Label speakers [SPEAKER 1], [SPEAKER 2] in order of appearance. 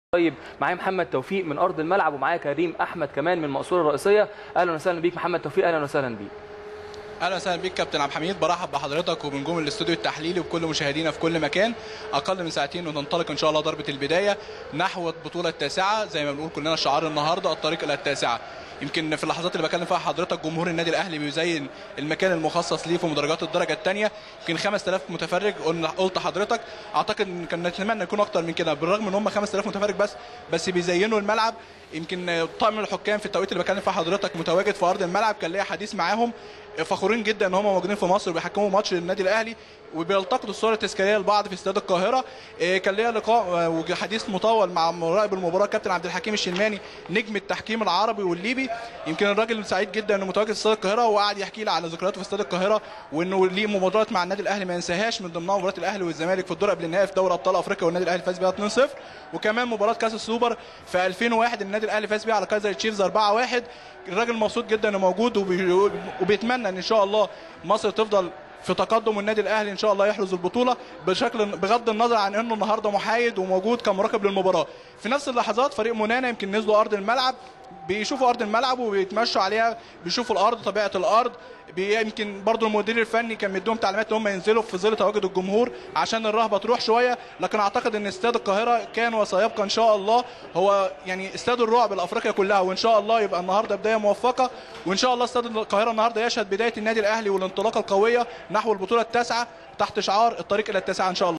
[SPEAKER 1] طيب معايا محمد توفيق من ارض الملعب ومعايا كريم احمد كمان من المقصوره الرئيسيه اهلا وسهلا بيك محمد توفيق اهلا وسهلا بيك
[SPEAKER 2] اهلا وسهلا بيك كابتن عبد الحميد برحب بحضرتك وبنجوم الاستوديو التحليلي وبكل مشاهدينا في كل مكان اقل من ساعتين وتنطلق ان شاء الله ضربه البدايه نحو البطوله التاسعه زي ما بنقول كلنا شعار النهارده الطريق الى التاسعه يمكن في اللحظات اللي بكلم فيها حضرتك جمهور النادي الاهلي بيزين المكان المخصص ليه في مدرجات الدرجه الثانيه يمكن 5000 متفرج قلنا قلت حضرتك اعتقد ان كان نتمنى يكون اكتر من كده بالرغم ان هم 5000 متفرج بس بس بيزينوا الملعب يمكن طاقم الحكام في التوقيت اللي بكلم فيه حضرتك متواجد في ارض الملعب كان ليا حديث معاهم فخورين جدا ان هم موجودين في مصر وبيحكموا ماتش للنادي الاهلي وبيلتقطوا الصور التذكاريه لبعض في استاد القاهره كان ليا لقاء وحديث مطول مع مراقب المباراه كابتن عبد الحكيم الشلماني نجم التحكيم العربي والليبي يمكن الراجل سعيد جدا انه متواجد في استاد القاهره وقعد يحكي لي على ذكرياته في استاد القاهره وانه ليه مباريات مع النادي الاهلي ما ينساهاش من ضمنها مباراه الاهلي والزمالك في الدور قبل النهائي في دوري ابطال افريقيا والنادي الاهلي فاز بيها 2-0 وكمان مباراه كاس السوبر في 2001 النادي الاهلي فاز بيها على كايزر تشيفز 4-1 الراجل مبسوط جدا انه موجود وبيتمنى ان ان شاء الله مصر تفضل في تقدم والنادي الاهلي ان شاء الله يحرز البطوله بشكل بغض النظر عن انه النهارده محايد وموجود كمراقب للمباراه في نفس اللحظات فريق منانا يمكن نزلوا ارض الملعب بيشوفوا ارض الملعب وبيتمشوا عليها بيشوفوا الارض طبيعه الارض يمكن برضو المدير الفني كان مديهم تعليمات ان هم ينزلوا في ظل تواجد الجمهور عشان الرهبه تروح شويه لكن اعتقد ان استاد القاهره كان وسيبقى ان شاء الله هو يعني استاد الرعب لافريقيا كلها وان شاء الله يبقى النهارده بدايه موفقه وان شاء الله استاد القاهره النهارده يشهد بدايه النادي الاهلي والانطلاقه القويه نحو البطوله التاسعه تحت شعار الطريق الى التاسعه ان شاء الله